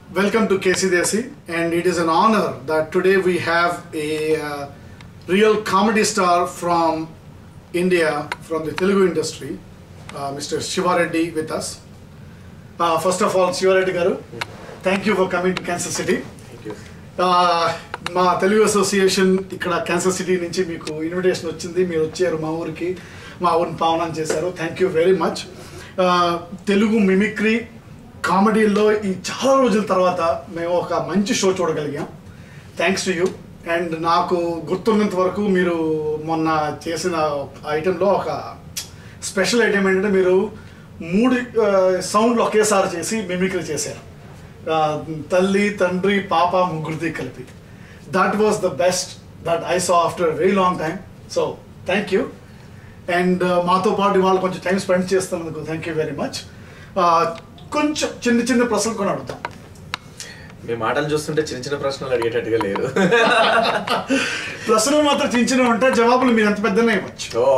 Welcome to KC Desi, and it is an honor that today we have a uh, real comedy star from India, from the Telugu industry, uh, Mr. Shiva Reddy with us. Uh, first of all, Shiva Reddy garu, thank you for coming to Kansas City. Thank you Uh, మా Telugu association ఇక్కడ Kansas City నుంచి మీకు invitation వచ్చింది మీరు వచ్చారు మా ఊరికి మా ఊరిని పావనం చేశారు thank you very much Telugu mimicry కామెడీలో ఈ చాలా రోజుల తర్వాత మేము ఒక మంచి షో చూడగలిగాం థ్యాంక్స్ టు యూ అండ్ నాకు గుర్తున్నంత వరకు మీరు మొన్న చేసిన ఐటెంలో ఒక స్పెషల్ ఐటెం ఏంటంటే మీరు మూడు సౌండ్లు ఒకేసారి చేసి మిమిక్రీ చేశారు ఆ, తల్లి తండ్రి పాప ముగ్గురిది కలిపి that was the best that I saw after very long time so thank you and మాతో పాటు ఇవాళ కొంచెం టైం స్పెండ్ చేస్తున్నందుకు థ్యాంక్ యూ వెరీ మచ్ కొంచెం చిన్న చిన్న ప్రశ్నలు కూడా అడుగుతాం మీ మాటలు చూస్తుంటే చిన్న చిన్న ప్రశ్నలు అడిగేటట్టుగా లేదు ప్రశ్నలు మాత్రం చిన్న చిన్న ఉంటే జవాబులు మీరు ఎంత పెద్దనే ఇవ్వచ్చు ఓ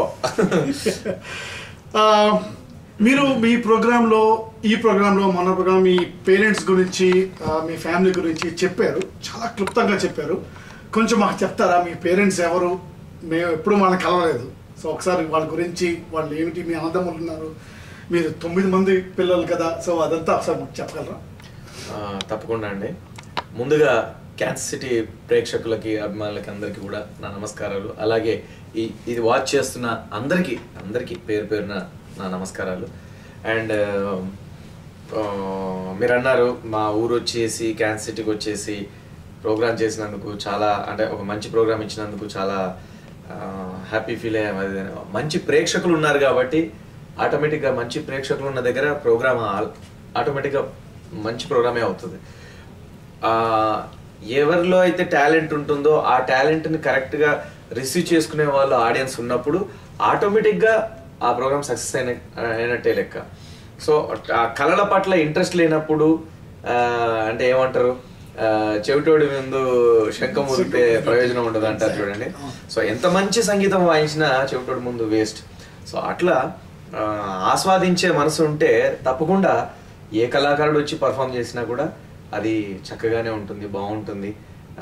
ఆ, మీరు మీ ప్రోగ్రాంలో ఈ ప్రోగ్రాంలో మన ప్రోగ్రామ్ మీ పేరెంట్స్ గురించి ఆ, మీ ఫ్యామిలీ గురించి చెప్పారు చాలా క్లుప్తంగా చెప్పారు కొంచెం మాకు చెప్తారా మీ పేరెంట్స్ ఎవరు మేము ఎప్పుడు మనం కలవలేదు సో ఒకసారి వాళ్ళ గురించి వాళ్ళు ఏమిటి మీ అన్నదమ్ములు ఉన్నారు మీరు తొమ్మిది మంది పిల్లలు కదా సో అదంతా ఒకసారి మాకు చెప్పగలరా ఆ, తప్పకుండా అండి ముందుగా క్యాన్సర్ సిటీ ప్రేక్షకులకి అభిమానులకి అందరికీ కూడా నా నమస్కారాలు అలాగే ఈ ఇది వాచ్ చేస్తున్న అందరికీ అందరికీ పేరు పేరున నా నమస్కారాలు అండ్ మీరు అన్నారు మా ఊరు వచ్చేసి క్యాన్సర్ సిటీకి వచ్చేసి ప్రోగ్రామ్ చేసినందుకు చాలా అంటే ఒక మంచి ప్రోగ్రామ్ ఇచ్చినందుకు చాలా హ్యాపీ ఫీల్ అయ్యాం అది మంచి ప్రేక్షకులు ఉన్నారు కాబట్టి ఆటోమేటిక్గా మంచి ప్రేక్షకులు ఉన్న దగ్గర ప్రోగ్రామ్ ఆటోమేటిక్గా మంచి ప్రోగ్రామే అవుతుంది ఆ, ఎవరిలో అయితే టాలెంట్ ఉంటుందో ఆ టాలెంట్ని కరెక్ట్గా రిసీవ్ చేసుకునే వాళ్ళు ఆడియన్స్ ఉన్నప్పుడు ఆటోమేటిక్గా ఆ ప్రోగ్రామ్ సక్సెస్ అయిన అయినట్టే లెక్క సో ఆ కళల పట్ల ఇంట్రెస్ట్ లేనప్పుడు ఆ, అంటే ఏమంటారు ఆ, చెవిటోడి ముందు శంఖం ఊరితే ప్రయోజనం ఉండదు అంటారు చూడండి సో ఎంత మంచి సంగీతం వాయించినా చెవిటోడి ముందు వేస్ట్ సో అట్లా ఆ, ఆస్వాదించే మనసు ఉంటే తప్పకుండా ఏ కళాకారుడు వచ్చి పర్ఫామ్ చేసినా కూడా అది చక్కగానే ఉంటుంది బాగుంటుంది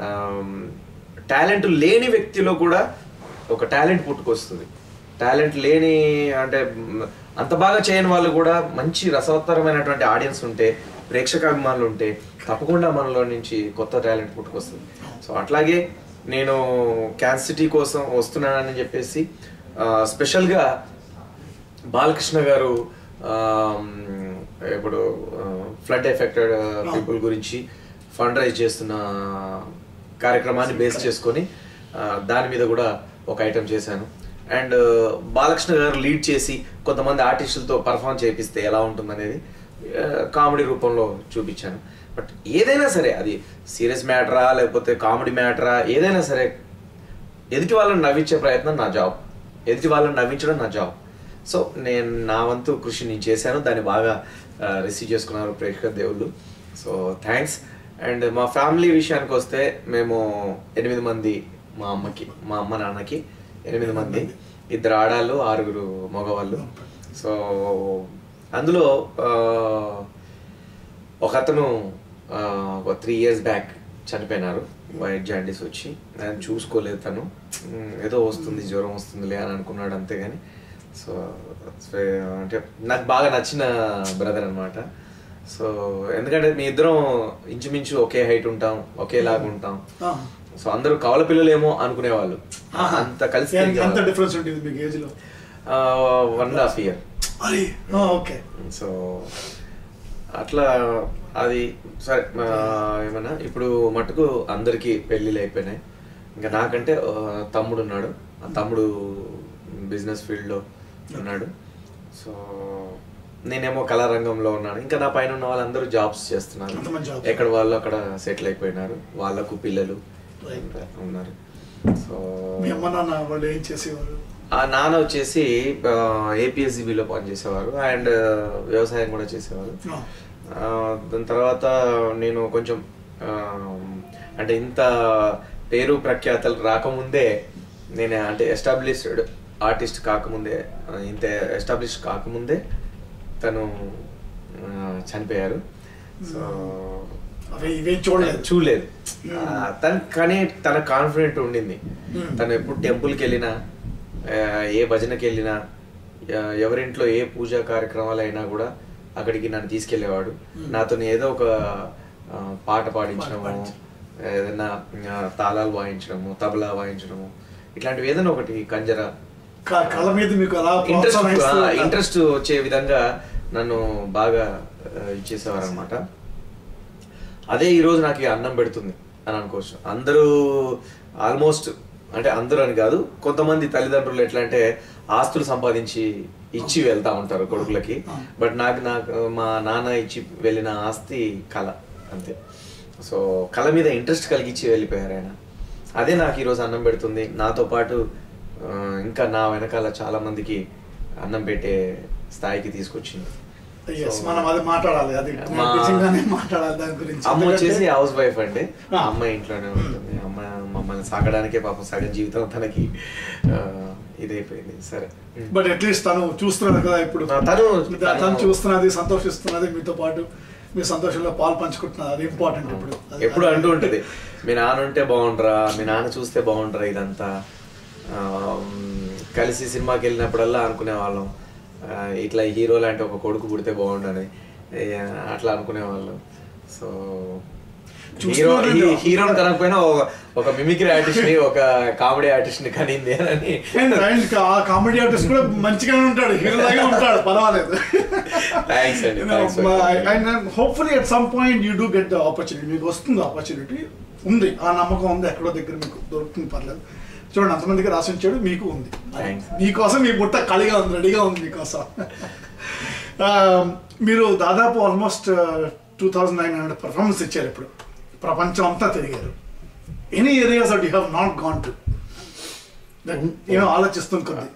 టాలెంట్ లేని వ్యక్తిలో కూడా ఒక టాలెంట్ పుట్టుకొస్తుంది టాలెంట్ లేని అంటే మ్, అంత బాగా చేయని వాళ్ళు కూడా మంచి రసవత్తరమైనటువంటి ఆడియన్స్ ఉంటే ప్రేక్షక అభిమానులు ఉంటే తప్పకుండా మనలో నుంచి కొత్త టాలెంట్ పుట్టుకొస్తుంది సో అట్లాగే నేను క్యాన్ సిటీ కోసం వస్తున్నానని చెప్పేసి ఆ, స్పెషల్గా బాలకృష్ణ గారు ఆమ్, ఇప్పుడు ఫ్లడ్ ఎఫెక్టెడ్ పీపుల్ గురించి ఫండ్ రైజ్ చేస్తున్న కార్యక్రమాన్ని బేస్ చేసుకొని ఆ, దాని మీద కూడా ఒక ఐటెం చేశాను అండ్ బాలకృష్ణ గారు లీడ్ చేసి కొంతమంది ఆర్టిస్టులతో పర్ఫామ్ చేపిస్తే ఎలా ఉంటుందనేది కామెడీ రూపంలో చూపించాను బట్ ఏదైనా సరే అది సీరియస్ మ్యాటరా లేకపోతే కామెడీ మ్యాటరా ఏదైనా సరే ఎదుటి వాళ్ళని నవ్వించే ప్రయత్నం నా జాబ్ ఎదుటి వాళ్ళని నవ్వించడం నా జాబ్ సో నేను నా వంతు కృషి నేను చేశాను దాన్ని బాగా రిసీవ్ చేసుకున్నారు ప్రేక్షక దేవుళ్ళు సో థ్యాంక్స్ అండ్ మా ఫ్యామిలీ విషయానికి వస్తే మేము ఎనిమిది మంది మా అమ్మకి మా అమ్మ నాన్నకి ఎనిమిది మంది ఇద్దరు ఆడాళ్ళు ఆరుగురు మగవాళ్ళు సో అందులో ఆ, ఒక అతను ఆ, ఒక త్రీ ఇయర్స్ బ్యాక్ చనిపోయినారు వైట్ జాండీస్ వచ్చి నేను చూసుకోలేదు తను ఉమ్, ఏదో వస్తుంది జ్వరం వస్తుందిలే అని అనుకున్నాడు అంతేగాని సో సో, అంటే నాకు బాగా నచ్చిన బ్రదర్ అన్నమాట సో ఎందుకంటే మీ ఇద్దరం ఇంచుమించు ఒకే హైట్ ఉంటాం ఒకేలాగా ఉంటాం ఆ. సో అందరూ కవల పిల్లలేమో అనుకునేవాళ్ళు ఆహా. అంత కలిసి ఎంత- ఎంత డిఫరెన్స్ ఉంటుంది మీకు ఏజ్ లో వన్ అండ్ హాఫ్ ఇయర్ అరే ఓకే సో అట్లా అది సరే ఆ, ఏమన్నా ఇప్పుడు మటుకు అందరికీ పెళ్ళిళ్ళు అయిపోయినాయి ఇంకా నాకంటే ఆ, తమ్ముడు ఉన్నాడు ఆ తమ్ముడు బిజినెస్ ఫీల్డ్లో ఉన్నాడు సో నేనేమో కళారంగంలో ఉన్నాను ఇంకా నా పైన ఉన్న వాళ్ళందరూ జాబ్స్ చేస్తున్నారు అంతమంది jobs. ఎక్కడ వాళ్ళు అక్కడ సెటిల్ అయిపోయినారు వాళ్ళకు పిల్లలు Right. ఉన్నారు సో మీ అమ్మ నాన్న వాళ్ళు ఏం చేసేవారు ఆ నాన్న వచ్చేసి ఏపీఎస్సిబిలో పనిచేసేవారు అండ్ వ్యవసాయం కూడా చేసేవారు ఆ. ఆ, దాని తర్వాత నేను కొంచెం ఆ, అంటే ఇంత పేరు ప్రఖ్యాతలు రాకముందే నేను అంటే ఎస్టాబ్లిష్డ్ ఆర్టిస్ట్ కాకముందే ఆ, ఇంత ఎస్టాబ్లిష్ కాకముందే తను ఆ, చనిపోయారు సో అవి ఇవేం చూడలేదు చూడలేదు Hmm. ఆ, తన కానీ తన కాన్ఫిడెంట్ ఉండింది Hmm. తను ఎప్పుడు టెంపుల్కి వెళ్ళినా ఆ, ఏ భజనకి వెళ్ళినా ఆ, ఎవరింట్లో ఏ పూజా కార్యక్రమాలు అయినా కూడా అక్కడికి నన్ను తీసుకెళ్లేవాడు Hmm. నాతో ఏదో ఒక ఆ, పాట పాడించడము పాడించడం. ఏదైనా ఆ, తాళాలు వాయించడము తబలా వాయించడము ఇట్లాంటివి ఏదైనా ఒకటి కంజరా క- కళ్ళ మీద మీకు అలా ఇంట్రెస్ట్ ప్రోత్సహిస్తూ ఉంటారు. ఇంట్రెస్ట్ వచ్చే విధంగా నన్ను బాగా ఇచ్చేసేవారు అనమాట అదే ఈరోజు నాకు ఈ అన్నం పెడుతుంది అని అనుకోవచ్చు అందరూ ఆల్మోస్ట్ అంటే అందరూ అని కాదు కొంతమంది తల్లిదండ్రులు ఎట్లా అంటే ఆస్తులు సంపాదించి ఇచ్చి వెళ్తా ఉంటారు కొడుకులకి బట్ నాకు నాకు మా నాన్న ఇచ్చి వెళ్ళిన ఆస్తి కళ అంతే సో కళ మీద ఇంట్రెస్ట్ కలిగించి వెళ్ళిపోయారు ఆయన అదే నాకు ఈరోజు అన్నం పెడుతుంది నాతో పాటు ఆ, ఇంకా నా వెనకాల చాలా మందికి అన్నం పెట్టే స్థాయికి తీసుకొచ్చింది Yes, So, మనం అది మాట్లాడాలి అది మా- నిజంగానే మాట్లాడాలి దాని గురించి అమ్మ ఎందుకంటే- వచ్చేసి హౌస్ వైఫ్ అండి ఆ. అమ్మ ఇంట్లోనే ఉంటుంది అమ్మ మమ్మల్ని సాగడానికే పాపం సగం జీవితం తనకి ఆ, ఇదైపోయింది సరే బట్ అట్లీస్ట్ తను చూస్తున్నది కదా ఇప్పుడు ఆ, తను- తను తను- చూస్తున్నది సంతోషిస్తున్నది మీతో పాటు మీ సంతోషంలో పాలు పంచుకుంటున్నది అది ఇంపార్టెంట్ ఇప్పుడు అది- ఎప్పుడు అంటూ ఉంటుంది మీ నాన్న ఉంటే బాగుండరా మీ నాన్న చూస్తే బాగుండరా ఇదంతా ఆ, మ్, కలిసి సినిమాకి వెళ్ళినప్పుడల్లా అనుకునే వాళ్ళం ఆ, ఇట్లా హీరో లాంటి ఒక కొడుకు పుడితే బాగుండని ఏ, అట్లా అనుకునే వాళ్ళం సో హీరో చూస్తున్నారండి. హీ- హీరోని కనకపోయినా ఒక- ఒక మిమిక్రీ ఆర్టిస్ట్ ని ఒక కామెడీ ఆర్టిస్ట్ ని కనింది అని And- and ఆ కామెడీ ఆర్టిస్ట్ కూడా మంచిగానే ఉంటాడు హీరో లాగే ఉంటాడు పర్వాలేదు Thanks అండి, thanks for coming. Hopefully at some point you do get the opportunity మీకు వస్తుంది ఆపర్చునిటీ ఉంది ఆ నమ్మకం ఉంది ఎక్కడో దగ్గర మీకు దొరుకుతుంది పర్లేదు చూడండి అంతమందికి రాసి ఉంచాడు మీకు ఉంది Thanks. మీకోసం మీ బుట్ట ఖాళీగా ఉంది రెడీగా ఉంది మీకోసం ఆ, మీరు దాదాపు almost two thousand nine hundred performance ఇచ్చారు ఇప్పుడు ప్రపంచం అంతా తిరిగారు any areas that you have not gone to ఏమో ఆలోచిస్తుంది కొద్ది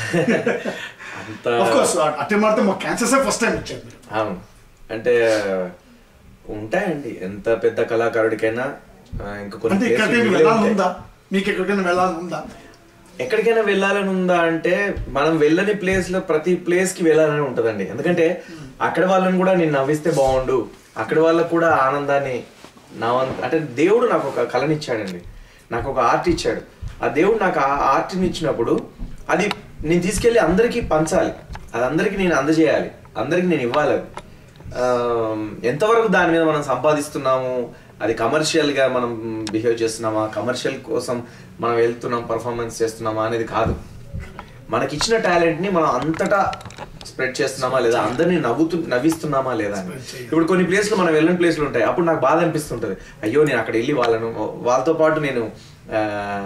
అంత ఆఫ్ కోర్స్ అట్టే మాడితే మా క్యాన్సర్సే ఫస్ట్ టైం ఇచ్చారు మీరు అవును అంటే ఉంటాయండి ఎంత పెద్ద కళాకారుడికైనా ఆ, ఇంకా కొన్ని అంటే places ఎక్కడికైనా మిగిలే వెళ్ళాలని ఉంటాయి. ఉందా మీకు ఎక్కడికైనా వెళ్ళాలని ఉందా ఎక్కడికైనా వెళ్ళాలని ఉందా అంటే మనం వెళ్ళని ప్లేస్ లో ప్రతి ప్లేస్ కి వెళ్ళాలని ఉంటదండి ఎందుకంటే అక్కడ వాళ్ళని కూడా నేను నవ్విస్తే బాగుండు అక్కడ వాళ్ళకు కూడా ఆనందాన్ని నా వంతు అంటే దేవుడు నాకు ఒక కళని ఇచ్చాడండి నాకు ఒక ఆర్ట్ ఇచ్చాడు ఆ దేవుడు నాకు ఆ ఆర్ట్ని ఇచ్చినప్పుడు అది నేను తీసుకెళ్ళి అందరికీ పంచాలి అది అందరికీ నేను అందజేయాలి అందరికీ నేను ఇవ్వాలి అది ఆ, ఎంతవరకు దాని మీద మనం సంపాదిస్తున్నాము అది కమర్షియల్ గా మనం బిహేవ్ చేస్తున్నామా కమర్షియల్ కోసం మనం వెళ్తున్నాం పర్ఫార్మెన్స్ చేస్తున్నామా అనేది కాదు మనకి ఇచ్చిన టాలెంట్ ని మనం అంతటా స్ప్రెడ్ చేస్తున్నామా లేదా అందరినీ నవ్వుతూ నవ్విస్తున్నామా లేదా అని Spread చేయాలి. ఇప్పుడు కొన్ని ప్లేస్లు మనం వెళ్ళని ప్లేస్లు ఉంటాయి అప్పుడు నాకు బాధ అనిపిస్తుంటది అయ్యో నేను అక్కడ వెళ్ళి వాళ్ళను వాళ్ళతో పాటు నేను ఆ,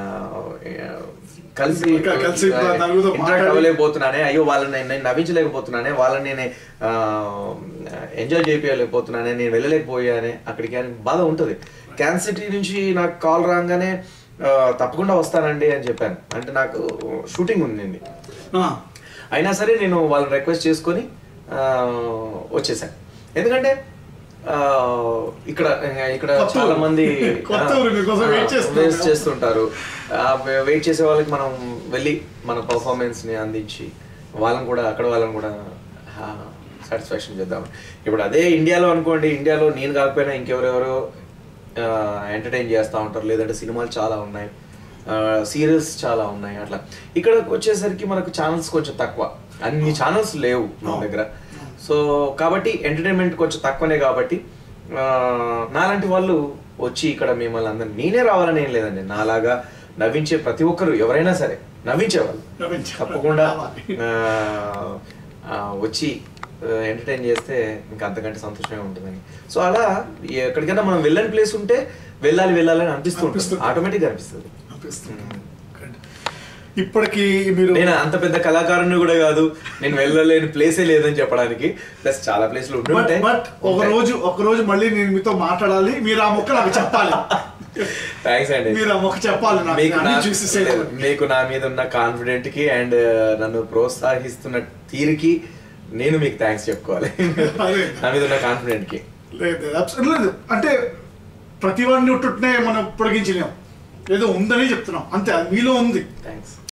కలిసి ఇంకా కలిసి నలుగురితో ఇంటరాక్ట్ మాట్లాడి- అవ్వలేకపోతున్నానే అయ్యో వాళ్ళని నేను- నేను నవ్వించలేకపోతున్నానే వాళ్ళని నేను ఎంజాయ్ చేయలేకపోతున్నానే నేను వెళ్ళలేకపోయానే అక్కడికి అని బాధ ఉంటుంది క్యాన్ సిటీ నుంచి నాకు కాల్ రాగానే ఆ, తప్పకుండా వస్తానండి అని చెప్పాను అంటే నాకు షూటింగ్ ఉంది ఆ, అయినా సరే నేను వాళ్ళని రిక్వెస్ట్ చేసుకొని ఆ, వచ్చేసాను ఎందుకంటే ఆ, ఇక్కడ ఇక్కడ కొత్త చాలా ఊరు. మంది కొత్త ఊరు మీకోసం wait చేస్తున్నారు. వెయిట్ చేస్తుంటారు వెయిట్ చేసే వాళ్ళకి మనం వెళ్ళి మన పర్ఫార్మెన్స్ ని అందించి వాళ్ళని కూడా అక్కడ వాళ్ళని కూడా సాటిస్ఫాక్షన్ చేద్దాం ఇప్పుడు అదే ఇండియాలో అనుకోండి ఇండియాలో నేను కాకపోయినా ఇంకెవరెవరో ఎంటర్టైన్ చేస్తూ ఉంటారు లేదంటే సినిమాలు చాలా ఉన్నాయి సీరియల్స్ చాలా ఉన్నాయి అట్లా ఇక్కడ వచ్చేసరికి మనకు ఛానల్స్ కొంచెం తక్కువ అన్ని ఛానల్స్ లేవు మన దగ్గర సో కాబట్టి ఎంటర్టైన్మెంట్ కొంచెం తక్కువనే కాబట్టి ఆ, నాలాంటి వాళ్ళు వచ్చి ఇక్కడ మిమ్మల్ని అందరినీ నేనే రావాలని ఏం లేదండి నాలాగా నవ్వించే ప్రతి ఒక్కరు ఎవరైనా సరే నవ్వించేవాళ్ళు నవ్వించే తప్పకుండా రావాలి. ఆ, ఆ, వచ్చి ఎంటర్టైన్ చేస్తే ఇంకా అంతకంటే సంతోషమే ఉంటుందని సో అలా ఎక్కడికైనా మనం వెళ్ళని ప్లేస్ ఉంటే వెళ్ళాలి వెళ్ళాలని అనిపిస్తూ ఉంటుంది అనిపిస్తుంది. ఆటోమేటిక్గా అనిపిస్తుంది అనిపిస్తుంది Good. ఇప్పటికి మీరు నేను అంత పెద్ద కళాకారుని కూడా కాదు నేను వెళ్ళలేని ప్లేసే లేదని చెప్పడానికి ప్లస్ చాలా ప్లేస్లు ఉండి బట్ ఉంటాయి బట్ ఒక ఉంటాయి. రోజు ఒక రోజు మళ్ళీ నేను మీతో మాట్లాడాలి మీరు ఆ మొక్క నాకు చెప్పాలి థ్యాంక్స్ అండి మీరు ఆ మొక్క చెప్పాలి నాకు మీకు అన్ని నా- చూసేసేయాలి. మీకు నా మీద ఉన్న కాన్ఫిడెంట్ కి అండ్ నన్ను ప్రోత్సహిస్తున్న తీరుకి నేను మీకు థ్యాంక్స్ చెప్పుకోవాలి అదే. నా మీద ఉన్న కాన్ఫిడెంట్ కి లేదు abs- లేదు అంటే ప్రతి వాడిని ఉట్టునే మనం పొడిగించలేం ఏదో ఉందని చెప్తున్నాం అంతే అది మీలో ఉంది థ్యాంక్స్